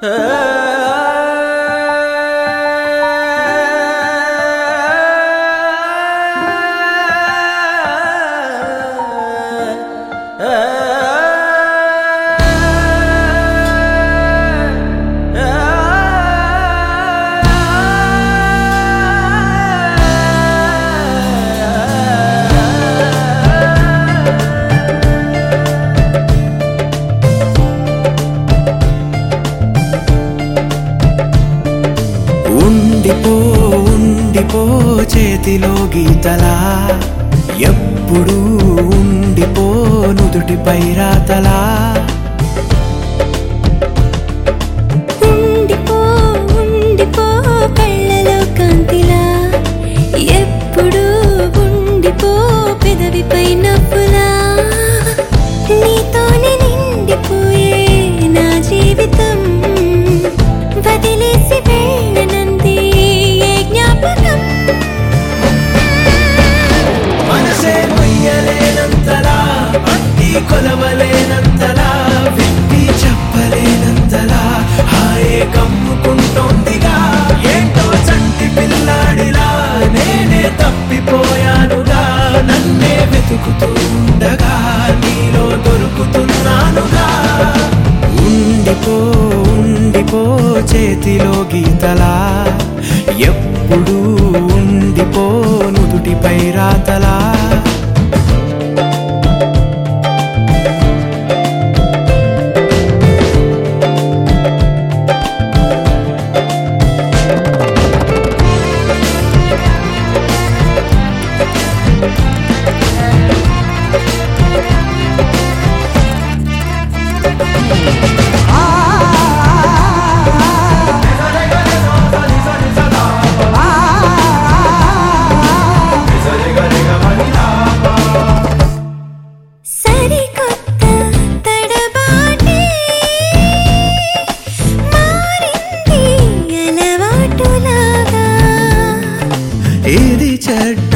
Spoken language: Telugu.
ఉండిపో ఉండిపో చేతిలో గీతలా ఎప్పుడు ఉండిపో నుదుటిపై రాతలా ఉండిపో ఉండిపో కళ్ళలో కాంతిలా ఎప్పుడు ఉండిపో పెదవిపై నవ్వులా నీతోనే నిండిపోయే నా జీవితం వదిలేసి వెళ్ళనంది ఏ జ్ఞాపకం మనసే మొయ్యలేనంతలా పట్టి కొలవలేనంతలా వ్యక్తి చెప్పలేనంతలా హాయే కమ్ముకుంటోందిగా ఏంటో చంటి పిల్లాడిలా నేనే తప్పిపోయానుగా నన్నే వెతుకుతూ ఉండగా నీలో దొరుకుతున్నానుగా ఉండిపో ఉండిపో చేతిలో గీతలా ఎప్పుడు ఉండిపో నుదుటిపై రాతలా సరికొత్త తడబాటే మారింది అలవాటులాగా ఏది చెడ్డ